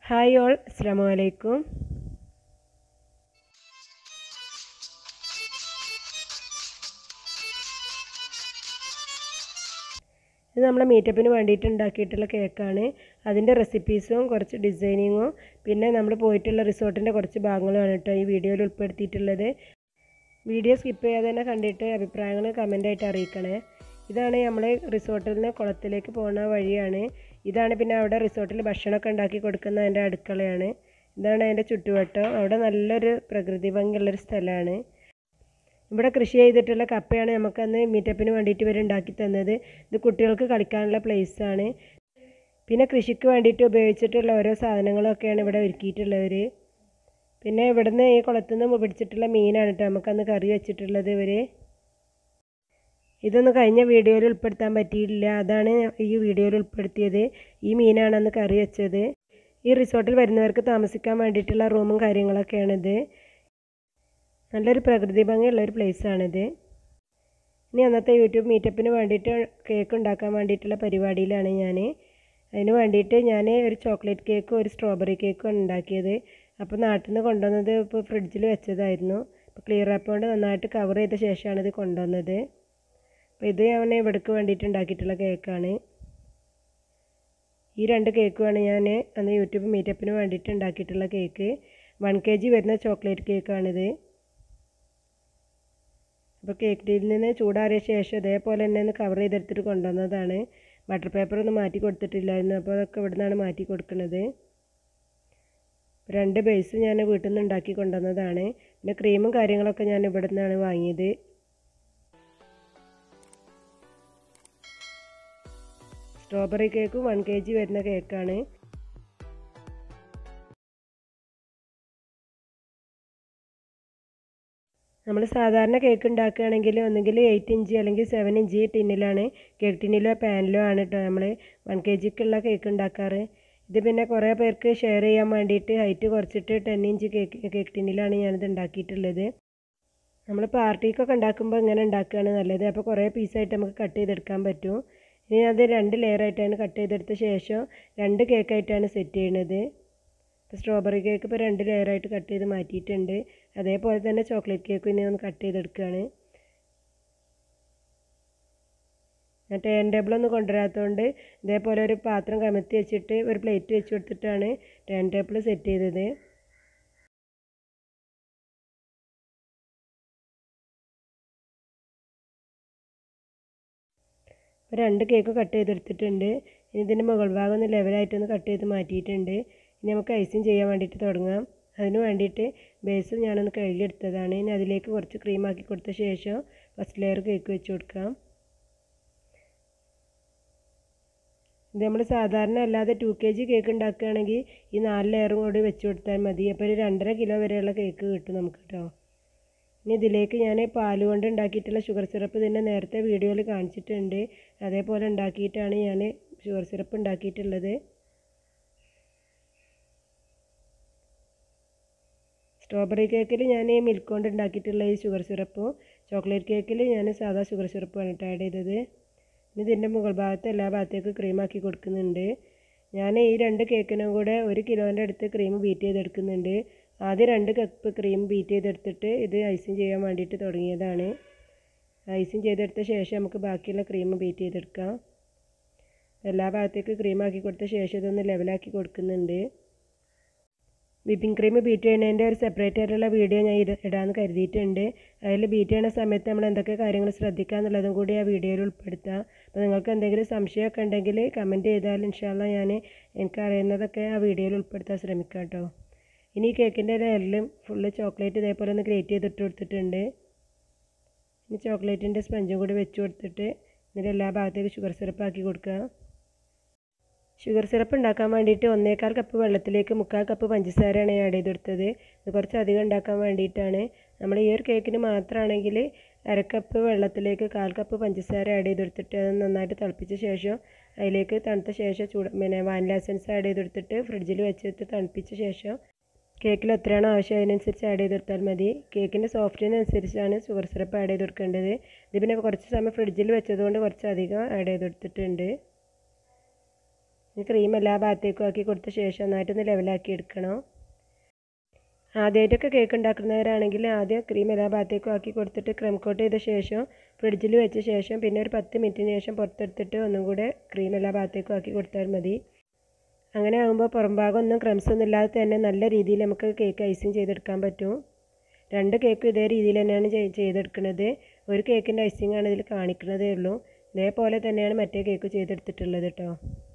hi all അസ്സാം വലൈക്കും ഇത് നമ്മളെ മീറ്റപ്പിന് വേണ്ടിയിട്ട് ഉണ്ടാക്കിയിട്ടുള്ള കേക്കാണ് അതിൻ്റെ റെസിപ്പീസും കുറച്ച് ഡിസൈനിങ്ങും പിന്നെ നമ്മൾ പോയിട്ടുള്ള റിസോർട്ടിൻ്റെ കുറച്ച് ഭാഗങ്ങളുമാണ് കേട്ടോ ഈ വീഡിയോയിൽ ഉൾപ്പെടുത്തിയിട്ടുള്ളത് വീഡിയോ സ്കിപ്പ് ചെയ്യാതെ തന്നെ കണ്ടിട്ട് അഭിപ്രായങ്ങൾ കമൻ്റായിട്ട് അറിയിക്കണേ ഇതാണ് നമ്മൾ റിസോർട്ടിൽ നിന്ന് കുളത്തിലേക്ക് പോകുന്ന വഴിയാണ് ഇതാണ് പിന്നെ അവിടെ റിസോർട്ടിൽ ഭക്ഷണമൊക്കെ ഉണ്ടാക്കി കൊടുക്കുന്ന അതിൻ്റെ അടുക്കളയാണ് ഇതാണ് അതിൻ്റെ ചുറ്റുവട്ടം അവിടെ നല്ലൊരു പ്രകൃതി ഭംഗിയുള്ളൊരു സ്ഥലമാണ് ഇവിടെ കൃഷി ചെയ്തിട്ടുള്ള കപ്പയാണ് നമുക്കന്ന് മീറ്റപ്പിന് വേണ്ടിയിട്ട് ഇവർ ഉണ്ടാക്കി തന്നത് ഇത് കുട്ടികൾക്ക് കളിക്കാനുള്ള പ്ലേസാണ് പിന്നെ കൃഷിക്ക് വേണ്ടിയിട്ട് ഉപയോഗിച്ചിട്ടുള്ള ഓരോ സാധനങ്ങളൊക്കെയാണ് ഇവിടെ ഒരുക്കിയിട്ടുള്ളവർ പിന്നെ ഇവിടുന്ന് ഈ കുളത്തു നിന്ന് പിടിച്ചിട്ടുള്ള മീനാണ് കേട്ടോ നമുക്കന്ന് കറി വെച്ചിട്ടുള്ളത് ഇവർ ഇതൊന്നും കഴിഞ്ഞ വീഡിയോയിൽ ഉൾപ്പെടുത്താൻ പറ്റിയില്ല അതാണ് ഈ വീഡിയോയിൽ ഉൾപ്പെടുത്തിയത് ഈ മീനാണ് അന്ന് കറി വെച്ചത് ഈ റിസോർട്ടിൽ വരുന്നവർക്ക് താമസിക്കാൻ വേണ്ടിയിട്ടുള്ള റൂമും കാര്യങ്ങളൊക്കെയാണിത് നല്ലൊരു പ്രകൃതി ഭംഗിയുള്ള ഒരു പ്ലേസാണിത് ഇനി അന്നത്തെ യൂട്യൂബ് മീറ്റപ്പിന് വേണ്ടിയിട്ട് കേക്ക് ഉണ്ടാക്കാൻ വേണ്ടിയിട്ടുള്ള പരിപാടിയിലാണ് ഞാൻ അതിന് വേണ്ടിയിട്ട് ഞാൻ ഒരു ചോക്ലേറ്റ് കേക്കും ഒരു സ്ട്രോബെറി കേക്കും ഉണ്ടാക്കിയത് അപ്പോൾ നാട്ടിൽ നിന്ന് കൊണ്ടുവന്നത് ഇപ്പോൾ ഫ്രിഡ്ജിൽ വെച്ചതായിരുന്നു അപ്പോൾ ക്ലിയർ ആപ്പ് കൊണ്ട് നന്നായിട്ട് കവർ ചെയ്ത ശേഷമാണ് ഇത് കൊണ്ടുവന്നത് അപ്പോൾ ഇത് ഞാൻ ഇവിടേക്ക് വേണ്ടിയിട്ട് ഉണ്ടാക്കിയിട്ടുള്ള കേക്കാണ് ഈ രണ്ട് കേക്കുമാണ് ഞാൻ അന്ന് യൂട്യൂബ് മീറ്റപ്പിന് വേണ്ടിയിട്ട് ഉണ്ടാക്കിയിട്ടുള്ള കേക്ക് വൺ കെ ജി വരുന്ന ചോക്ലേറ്റ് കേക്കാണിത് അപ്പോൾ കേക്ക് ടീനിൽ നിന്ന് ചൂടാറിയ ശേഷം ഇതേപോലെ തന്നെ ഒന്ന് കവർ ചെയ്തെടുത്തിട്ട് കൊണ്ടുവന്നതാണ് ബട്ടർ പേപ്പർ ഒന്നും മാറ്റി കൊടുത്തിട്ടില്ലായിരുന്നു അപ്പോൾ അതൊക്കെ ഇവിടെ നിന്നാണ് മാറ്റി കൊടുക്കുന്നത് രണ്ട് ബേസ് ഞാൻ വീട്ടിൽ നിന്ന് ഉണ്ടാക്കി കൊണ്ടുവന്നതാണ് പിന്നെ ക്രീമും കാര്യങ്ങളൊക്കെ ഞാൻ ഇവിടെ നിന്നാണ് വാങ്ങിയത് strawberry cake one K G വരുന്ന കേക്കാണ് നമ്മൾ സാധാരണ കേക്ക് ഉണ്ടാക്കുകയാണെങ്കിൽ ഒന്നുകിൽ എയ്റ്റ് ഇഞ്ച് അല്ലെങ്കിൽ സെവൻ ഇഞ്ച് ടിന്നിലാണ് കേക്ക് ടിന്നിലോ പാനിലോ ആണ് കേട്ടോ നമ്മൾ വൺ കെ ജിക്കുള്ള കേക്ക് ഉണ്ടാക്കാറ് ഇത് പിന്നെ കുറേ പേർക്ക് ഷെയർ ചെയ്യാൻ വേണ്ടിയിട്ട് ഹൈറ്റ് കുറച്ചിട്ട് ടെൻ ഇഞ്ച് കേക്ക് കേക്ക് ടിന്നിലാണ് ഞാനിത് ഉണ്ടാക്കിയിട്ടുള്ളത് നമ്മൾ പാർട്ടിക്കൊക്കെ ഉണ്ടാക്കുമ്പോൾ ഇങ്ങനെ ഉണ്ടാക്കുകയാണ് നല്ലത് അപ്പോൾ കുറേ പീസായിട്ട് നമുക്ക് കട്ട് ചെയ്തെടുക്കാൻ പറ്റും ഇനി അത് രണ്ട് ലെയറായിട്ടാണ് കട്ട് ചെയ്തെടുത്ത ശേഷം രണ്ട് കേക്കായിട്ടാണ് സെറ്റ് ചെയ്യുന്നത് ഇപ്പോൾ സ്ട്രോബെറി കേക്ക് ഇപ്പോൾ രണ്ട് ലെയറായിട്ട് കട്ട് ചെയ്ത് മാറ്റിയിട്ടുണ്ട് അതേപോലെ തന്നെ ചോക്ലേറ്റ് കേക്ക് ഇനി ഒന്ന് കട്ട് ചെയ്തെടുക്കുകയാണ് ഞാൻ ടേൺ ടേബിളൊന്നും കൊണ്ടുവരാത്തതുകൊണ്ട് ഇതേപോലെ ഒരു പാത്രം കമത്തി വെച്ചിട്ട് ഒരു പ്ലേറ്റ് വെച്ച് കൊടുത്തിട്ടാണ് ടേൺ ടേബിൾ സെറ്റ് ചെയ്തത് രണ്ട് കേക്ക് കട്ട് ചെയ്തെടുത്തിട്ടുണ്ട് ഇനി ഇതിൻ്റെ മുകൾ ഭാഗം ഒന്ന് ലെവലായിട്ടൊന്ന് കട്ട് ചെയ്ത് മാറ്റിയിട്ടുണ്ട് ഇനി നമുക്ക് ഐസിങ് ചെയ്യാൻ വേണ്ടിയിട്ട് തുടങ്ങാം അതിന് വേണ്ടിയിട്ട് ബേസ് ഞാനൊന്ന് കഴുകിയെടുത്തതാണ് ഇനി അതിലേക്ക് കുറച്ച് ക്രീം ആക്കി കൊടുത്ത ശേഷം ഫസ്റ്റ് ലെയർ കേക്ക് വെച്ച് കൊടുക്കാം ഇത് നമ്മൾ സാധാരണ അല്ലാതെ ടു കെ ജി കേക്ക് ഉണ്ടാക്കുകയാണെങ്കിൽ ഈ നാല് ലെയറും കൂടി വെച്ച് കൊടുത്താൽ മതി അപ്പോൾ ഒരു രണ്ടര കിലോ വരെയുള്ള കേക്ക് കിട്ടും നമുക്ക് കേട്ടോ ഇനി ഇതിലേക്ക് ഞാൻ പാൽ കൊണ്ട് ഉണ്ടാക്കിയിട്ടുള്ള ഷുഗർ സിറപ്പ് തന്നെ നേരത്തെ വീഡിയോയിൽ കാണിച്ചിട്ടുണ്ട് അതേപോലെ ഉണ്ടാക്കിയിട്ടാണ് ഞാൻ ഷുഗർ സിറപ്പ് ഉണ്ടാക്കിയിട്ടുള്ളത് സ്ട്രോബെറി കേക്കിൽ ഞാൻ മിൽക്ക് കൊണ്ട് ഉണ്ടാക്കിയിട്ടുള്ള ഈ ഷുഗർ സിറപ്പും ചോക്ലേറ്റ് കേക്കിൽ ഞാൻ സാധാ ഷുഗർ സിറപ്പുമാണ് കേട്ടോ ആഡ് ചെയ്തത് ഇനി ഇതിൻ്റെ മുകൾ ഭാഗത്ത് എല്ലാ ഭാഗത്തേക്ക് ക്രീമാക്കി കൊടുക്കുന്നുണ്ട് ഞാൻ ഈ രണ്ട് കേക്കിനും കൂടെ ഒരു കിലോൻ്റെ അടുത്ത് ക്രീം ബീറ്റ് ചെയ്തെടുക്കുന്നുണ്ട് ആദ്യം രണ്ട് കപ്പ് ക്രീം ബീറ്റ് ചെയ്തെടുത്തിട്ട് ഇത് ഐസിങ് ചെയ്യാൻ വേണ്ടിയിട്ട് തുടങ്ങിയതാണ് ഐസിങ് ചെയ്തെടുത്ത ശേഷം നമുക്ക് ബാക്കിയുള്ള ക്രീം ബീറ്റ് ചെയ്തെടുക്കാം എല്ലാ ഭാഗത്തേക്ക് ക്രീമാക്കി കൊടുത്ത ശേഷം ഇതൊന്ന് ലെവലാക്കി കൊടുക്കുന്നുണ്ട് വിപ്പിംഗ് ക്രീം ബീറ്റ് ചെയ്യുന്നതിൻ്റെ ഒരു സെപ്പറേറ്റ് ആയിട്ടുള്ള വീഡിയോ ഞാൻ ഇത് ഇടാമെന്ന് കരുതിയിട്ടുണ്ട് അതിൽ ബീറ്റ് ചെയ്യുന്ന സമയത്ത് നമ്മൾ എന്തൊക്കെ കാര്യങ്ങൾ ശ്രദ്ധിക്കുക എന്നുള്ളതും കൂടി ആ വീഡിയോയിൽ ഉൾപ്പെടുത്താം അപ്പോൾ നിങ്ങൾക്ക് എന്തെങ്കിലും സംശയമൊക്കെ ഉണ്ടെങ്കിൽ കമൻറ്റ് ചെയ്താൽ ഇൻഷാല്ല ഞാൻ എനിക്ക് അറിയുന്നതൊക്കെ ആ വീഡിയോയിൽ ഉൾപ്പെടുത്താൻ ശ്രമിക്കാം കേട്ടോ ഇനി ഈ കേക്കിൻ്റെ ലെയറിലും ഫുള്ള് ചോക്ലേറ്റ് ഇതേപോലെ ഒന്ന് ഗ്രേറ്റ് ചെയ്തിട്ട് കൊടുത്തിട്ടുണ്ട് ഇനി ചോക്ലേറ്റിൻ്റെ സ്പഞ്ചും കൂടി വെച്ച് കൊടുത്തിട്ട് ഇതിൻ്റെ എല്ലാ ഭാഗത്തേക്ക് ഷുഗർ സിറപ്പ് ആക്കി കൊടുക്കുക ഷുഗർ സിറപ്പ് ഉണ്ടാക്കാൻ വേണ്ടിയിട്ട് ഒന്നേകാൽ കപ്പ് വെള്ളത്തിലേക്ക് മുക്കാൽ കപ്പ് പഞ്ചസാരയാണ് ആഡ് ചെയ്ത് കൊടുത്തത് ഇത് കുറച്ച് അധികം ഉണ്ടാക്കാൻ വേണ്ടിയിട്ടാണ് നമ്മൾ ഈ ഒരു കേക്കിന് മാത്രമാണെങ്കിൽ അരക്കപ്പ് വെള്ളത്തിലേക്ക് കാൽ കപ്പ് പഞ്ചസാര ആഡ് ചെയ്ത് കൊടുത്തിട്ട് അത് നന്നായിട്ട് തിളപ്പിച്ച ശേഷം അതിലേക്ക് തണുത്ത ശേഷം ചൂട് പിന്നെ വാനില എസൻസ് ആഡ് ചെയ്ത് കൊടുത്തിട്ട് ഫ്രിഡ്ജിൽ വെച്ചിട്ട് തണുപ്പിച്ച ശേഷം കേക്കിൽ എത്രയാണോ ആവശ്യം അതിനനുസരിച്ച് ആഡ് ചെയ്ത് കൊടുത്താൽ മതി കേക്കിൻ്റെ സോഫ്റ്റിനനുസരിച്ചാണ് ഷുഗർ സിറപ്പ് ആഡ് ചെയ്ത് കൊടുക്കേണ്ടത് ഇത് പിന്നെ കുറച്ച് സമയം ഫ്രിഡ്ജിൽ വെച്ചതുകൊണ്ട് കുറച്ച് അധികം ആഡ് ചെയ്ത് കൊടുത്തിട്ടുണ്ട് ഈ ക്രീം എല്ലാ ഭാഗത്തേക്കും ആക്കി കൊടുത്ത ശേഷം നന്നായിട്ടൊന്ന് ലെവലാക്കി എടുക്കണം ആദ്യമായിട്ടൊക്കെ കേക്ക് ഉണ്ടാക്കുന്നവരാണെങ്കിൽ ആദ്യം ക്രീം എല്ലാ ഭാഗത്തേക്കും ആക്കി കൊടുത്തിട്ട് ക്രീം കോട്ട് ചെയ്ത ശേഷം ഫ്രിഡ്ജിൽ വെച്ച ശേഷം പിന്നെ ഒരു പത്ത് മിനിറ്റിന് ശേഷം പുറത്തെടുത്തിട്ട് ഒന്നും കൂടെ ക്രീം എല്ലാ ഭാഗത്തേക്കും ആക്കി കൊടുത്താൽ മതി അങ്ങനെ ആകുമ്പോൾ പുറം ഭാഗം ഒന്നും ക്രംസ് ഒന്നും ഇല്ലാതെ തന്നെ നല്ല രീതിയിൽ നമുക്ക് കേക്ക് ഐസിങ് ചെയ്തെടുക്കാൻ പറ്റും രണ്ട് കേക്കും ഇതേ രീതിയിൽ തന്നെയാണ് ചെയ്തെടുക്കുന്നത് ഒരു കേക്കിൻ്റെ ഐസിങ് ആണ് ഇതിൽ കാണിക്കുന്നതേ ഉള്ളൂ ഇതേപോലെ തന്നെയാണ് മറ്റേ കേക്ക് ചെയ്തെടുത്തിട്ടുള്ളത് കേട്ടോ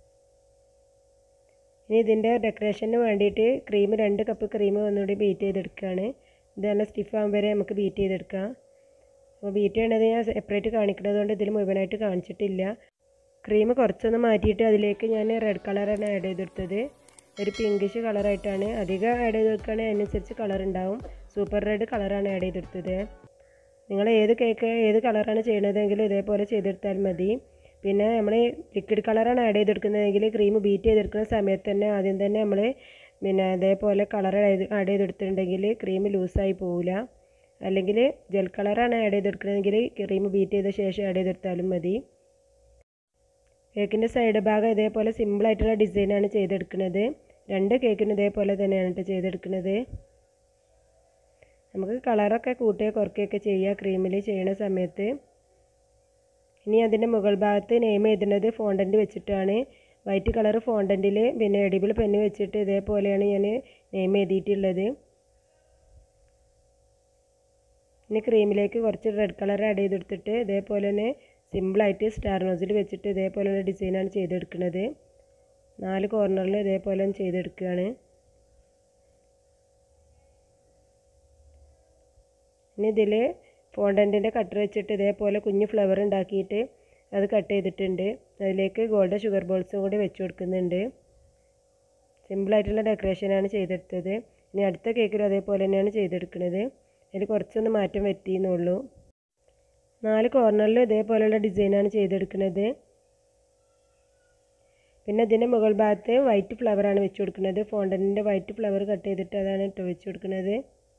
ഇനി ഇതിൻ്റെ ഡെക്കറേഷന് വേണ്ടിയിട്ട് ക്രീം രണ്ട് കപ്പ് ക്രീം ഒന്നുകൂടി ബീറ്റ് ചെയ്തെടുക്കുകയാണ് ഇത് നല്ല സ്റ്റിഫ് ആകുമ്പോൾ വരെ നമുക്ക് ബീറ്റ് ചെയ്തെടുക്കാം അപ്പോൾ ബീറ്റ് ചെയ്യണത് ഞാൻ സെപ്പറേറ്റ് കാണിക്കുന്നത് കൊണ്ട് ഇതിൽ മുഴുവനായിട്ട് കാണിച്ചിട്ടില്ല ക്രീം കുറച്ചൊന്ന് മാറ്റിയിട്ട് അതിലേക്ക് ഞാൻ റെഡ് കളറാണ് ആഡ് ചെയ്തെടുത്തത് ഒരു പിങ്കിഷ് കളറായിട്ടാണ് അധികം ആഡ് ചെയ്ത് കൊടുക്കുകയാണെങ്കിൽ അതിനനുസരിച്ച് കളർ ഉണ്ടാവും സൂപ്പർ റെഡ് കളറാണ് ആഡ് ചെയ്തെടുത്തത് നിങ്ങൾ ഏത് കേക്ക് ഏത് കളറാണ് ചെയ്യണതെങ്കിലും ഇതേപോലെ ചെയ്തെടുത്താൽ മതി പിന്നെ നമ്മൾ ലിക്വിഡ് കളറാണ് ആഡ് ചെയ്തെടുക്കുന്നതെങ്കിൽ ക്രീം ബീറ്റ് ചെയ്തെടുക്കുന്ന സമയത്ത് തന്നെ ആദ്യം തന്നെ നമ്മൾ പിന്നെ അതേപോലെ കളർ ആഡ് ചെയ്തെടുത്തിട്ടുണ്ടെങ്കിൽ ക്രീം ലൂസായി പോവില്ല അല്ലെങ്കിൽ ജെൽ കളറാണ് ആഡ് ചെയ്തെടുക്കുന്നതെങ്കിൽ ക്രീം ബീറ്റ് ചെയ്ത ശേഷം ആഡ് ചെയ്തെടുത്താലും മതി കേക്കിൻ്റെ സൈഡ് ഭാഗം ഇതേപോലെ സിമ്പിളായിട്ടുള്ള ഡിസൈനാണ് ചെയ്തെടുക്കുന്നത് രണ്ട് കേക്കിനും ഇതേപോലെ തന്നെയാണ് കേട്ടോ ചെയ്തെടുക്കുന്നത് നമുക്ക് കളറൊക്കെ കൂട്ടുകയോ കുറയ്ക്കുകയൊക്കെ ചെയ്യുക ക്രീമിൽ ചെയ്യണ സമയത്ത് ഇനി അതിൻ്റെ മുകൾ ഭാഗത്ത് നെയിം എഴുതുന്നത് ഫോണ്ടൻറ്റ് വെച്ചിട്ടാണ് വൈറ്റ് കളർ ഫോണ്ടൻറ്റിൽ പിന്നെ എഡിബിൾ പെന്ന് വെച്ചിട്ട് ഇതേപോലെയാണ് ഞാൻ നെയിം എഴുതിയിട്ടുള്ളത് ഇനി ക്രീമിലേക്ക് കുറച്ച് റെഡ് കളർ ആഡ് ചെയ്തെടുത്തിട്ട് ഇതേപോലെ തന്നെ സിമ്പിളായിട്ട് സ്റ്റാർ നോസിൽ വെച്ചിട്ട് ഇതേപോലെയുള്ള ഡിസൈനാണ് ചെയ്തെടുക്കുന്നത് നാല് കോർണറിൽ ഇതേപോലെ ചെയ്തെടുക്കുകയാണ് ഇനി ഇതിൽ ഫോണ്ടൻറ്റിൻ്റെ കട്ടർ വെച്ചിട്ട് ഇതേപോലെ കുഞ്ഞു ഫ്ലവർ ഉണ്ടാക്കിയിട്ട് അത് കട്ട് ചെയ്തിട്ടുണ്ട് അതിലേക്ക് ഗോൾഡൻ ഷുഗർ ബോൾസും കൂടി വെച്ച് കൊടുക്കുന്നുണ്ട് സിമ്പിളായിട്ടുള്ള ഡെക്കറേഷനാണ് ചെയ്തെടുത്തത് ഇനി അടുത്ത കേക്കിലും അതേപോലെ തന്നെയാണ് ചെയ്തെടുക്കുന്നത് അതിൽ കുറച്ചൊന്ന് മാറ്റം പറ്റിയെന്നുള്ളൂ നാല് കോർണറിലും ഇതേപോലെയുള്ള ഡിസൈനാണ് ചെയ്തെടുക്കുന്നത് പിന്നെ ഇതിൻ്റെ മുകൾ ഭാഗത്ത് വൈറ്റ് ഫ്ലവറാണ് വെച്ച് കൊടുക്കുന്നത് ഫോണ്ടൻറ്റിൻ്റെ വൈറ്റ് ഫ്ലവർ കട്ട് ചെയ്തിട്ട് അതാണ് ഇട്ട് വെച്ച് കൊടുക്കുന്നത്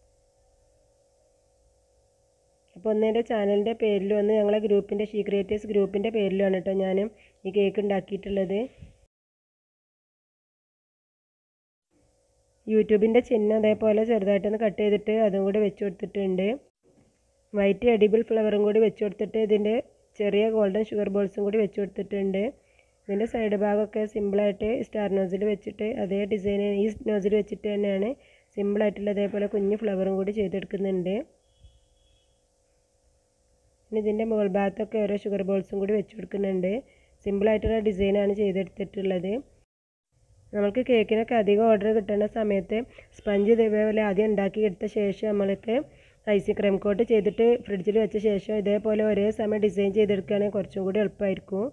അപ്പോൾ ഒന്ന് എൻ്റെ ചാനലിൻ്റെ പേരിലും ഒന്ന് ഞങ്ങളെ ഗ്രൂപ്പിൻ്റെ ഷീ ക്രിയേറ്റേഴ്സ് ഗ്രൂപ്പിൻ്റെ പേരിലുമാണ് കേട്ടോ ഞാൻ ഈ കേക്ക് ഉണ്ടാക്കിയിട്ടുള്ളത് യൂട്യൂബിൻ്റെ ചിഹ്നം അതേപോലെ ചെറുതായിട്ടൊന്ന് കട്ട് ചെയ്തിട്ട് അതും കൂടി വെച്ച് കൊടുത്തിട്ടുണ്ട് വൈറ്റ് എഡിബിൾ ഫ്ലവറും കൂടി വെച്ച് കൊടുത്തിട്ട് ഇതിൻ്റെ ചെറിയ ഗോൾഡൻ ഷുഗർ ബോൾസും കൂടി വെച്ച് കൊടുത്തിട്ടുണ്ട് ഇതിൻ്റെ സൈഡ് ഭാഗമൊക്കെ സിമ്പിളായിട്ട് സ്റ്റാർ നോസിൽ വെച്ചിട്ട് അതേ ഡിസൈൻ ഈ നോസിൽ വെച്ചിട്ട് തന്നെയാണ് സിമ്പിളായിട്ടുള്ള അതേപോലെ കുഞ്ഞ് ഫ്ലവറും കൂടി ചെയ്തെടുക്കുന്നുണ്ട് പിന്നെ ഇതിൻ്റെ മുകൾ ഭാഗത്തൊക്കെ ഓരോ ഷുഗർ ബോൾസും കൂടി വെച്ച് കൊടുക്കുന്നുണ്ട് സിമ്പിളായിട്ടുള്ള ഡിസൈനാണ് ചെയ്തെടുത്തിട്ടുള്ളത് നമ്മൾക്ക് കേക്കിനൊക്കെ അധികം ഓർഡർ കിട്ടുന്ന സമയത്ത് സ്പഞ്ച് ഇതേപോലെ ആദ്യം ഉണ്ടാക്കി എടുത്ത ശേഷം നമ്മൾക്ക് ഐസിങ് ക്രീം കോട്ട് ചെയ്തിട്ട് ഫ്രിഡ്ജിൽ വെച്ച ശേഷം ഇതേപോലെ ഒരേ സമയം ഡിസൈൻ ചെയ്തെടുക്കുകയാണെങ്കിൽ കുറച്ചും കൂടി എളുപ്പമായിരിക്കും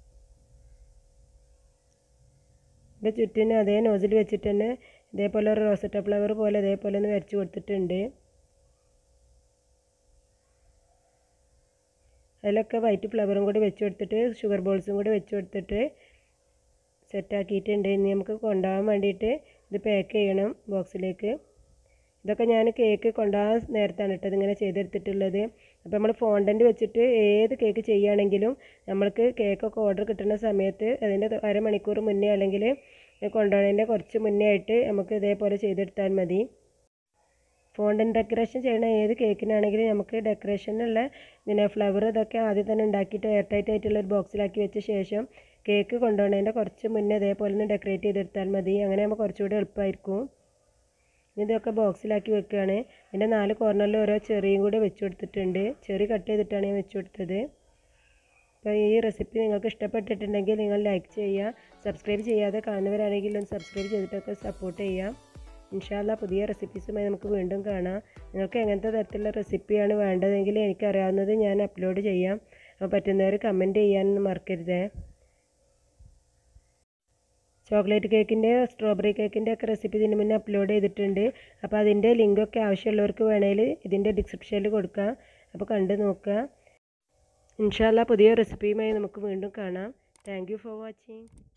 ഇതിൻ്റെ ചുറ്റിന് അതേ നോസിൽ വെച്ചിട്ട് തന്നെ ഇതേപോലെ ഒരു റോസറ്റ ഫ്ലവർ പോലെ ഇതേപോലെ ഒന്ന് വരച്ച് കൊടുത്തിട്ടുണ്ട് അതിലൊക്കെ വൈറ്റ് ഫ്ലവറും കൂടി വെച്ച് കൊടുത്തിട്ട് ഷുഗർ ബോൾസും കൂടി വെച്ച് കൊടുത്തിട്ട് സെറ്റാക്കിയിട്ടുണ്ട് ഇനി നമുക്ക് കൊണ്ടുപോകാൻ വേണ്ടിയിട്ട് ഇത് പാക്ക് ചെയ്യണം ബോക്സിലേക്ക് ഇതൊക്കെ ഞാൻ കേക്ക് കൊണ്ടുപോകാൻ നേരത്താണ് കേട്ടോ ഇതിങ്ങനെ ചെയ്തെടുത്തിട്ടുള്ളത് അപ്പോൾ നമ്മൾ ഫോണ്ടൻറ്റ് വെച്ചിട്ട് ഏത് കേക്ക് ചെയ്യുകയാണെങ്കിലും നമ്മൾക്ക് കേക്കൊക്കെ ഓർഡർ കിട്ടുന്ന സമയത്ത് അതിൻ്റെ അരമണിക്കൂർ മുന്നേ അല്ലെങ്കിൽ കൊണ്ടുപോകുന്നതിൻ്റെ കുറച്ച് മുന്നേ ആയിട്ട് നമുക്ക് ഇതേപോലെ ചെയ്തെടുത്താൽ മതി ഫോണ്ടൻ ഡെക്കറേഷൻ ചെയ്യുന്ന ഏത് കേക്കിനാണെങ്കിലും നമുക്ക് ഡെക്കറേഷനുള്ള പിന്നെ ഫ്ലവർ ഇതൊക്കെ ആദ്യം തന്നെ ഉണ്ടാക്കിയിട്ട് എയർ ടൈറ്റ് ആയിട്ടുള്ള ഒരു ബോക്സിലാക്കി വെച്ച ശേഷം കേക്ക് കൊണ്ടുപോകുന്നതിൻ്റെ കുറച്ച് മുന്നേ ഇതേപോലെ ഒന്ന് ഡെക്കറേറ്റ് ചെയ്തെടുത്താൽ മതി അങ്ങനെ ആകുമ്പോൾ കുറച്ചുകൂടി എളുപ്പമായിരിക്കും ഇതൊക്കെ ബോക്സിലാക്കി വെക്കുകയാണ് ഇതിൻ്റെ നാല് കോർണറിൽ ഓരോ ചെറിയും കൂടി വെച്ച് കൊടുത്തിട്ടുണ്ട് ചെറി കട്ട് ചെയ്തിട്ടാണ് ഞാൻ വെച്ച് കൊടുത്തത് അപ്പോൾ ഈ റെസിപ്പി നിങ്ങൾക്ക് ഇഷ്ടപ്പെട്ടിട്ടുണ്ടെങ്കിൽ നിങ്ങൾ ലൈക്ക് ചെയ്യുക സബ്സ്ക്രൈബ് ചെയ്യാതെ കാണുന്നവരാണെങ്കിൽ ഒന്ന് സബ്സ്ക്രൈബ് ചെയ്തിട്ടൊക്കെ സപ്പോർട്ട് ചെയ്യാം ഇൻഷാല്ല പുതിയ റെസിപ്പീസുമായി നമുക്ക് വീണ്ടും കാണാം നിങ്ങൾക്ക് എങ്ങനത്തെ തരത്തിലുള്ള റെസിപ്പിയാണ് വേണ്ടതെങ്കിൽ എനിക്കറിയാവുന്നത് ഞാൻ അപ്ലോഡ് ചെയ്യാം അപ്പോൾ പറ്റുന്നവർ കമൻറ്റ് ചെയ്യാനൊന്നും മറക്കരുതേ ചോക്ലേറ്റ് കേക്കിൻ്റെ സ്ട്രോബെറി കേക്കിൻ്റെ ഒക്കെ റെസിപ്പി ഇതിന് മുന്നേ അപ്ലോഡ് ചെയ്തിട്ടുണ്ട് അപ്പോൾ അതിൻ്റെ ലിങ്കൊക്കെ ആവശ്യമുള്ളവർക്ക് വേണമെങ്കിൽ ഇതിൻ്റെ ഡിസ്ക്രിപ്ഷനിൽ കൊടുക്കാം അപ്പോൾ കണ്ട് നോക്കുക ഇൻഷാല്ല പുതിയ റെസിപ്പിയുമായി നമുക്ക് വീണ്ടും കാണാം താങ്ക് ഫോർ വാച്ചിങ്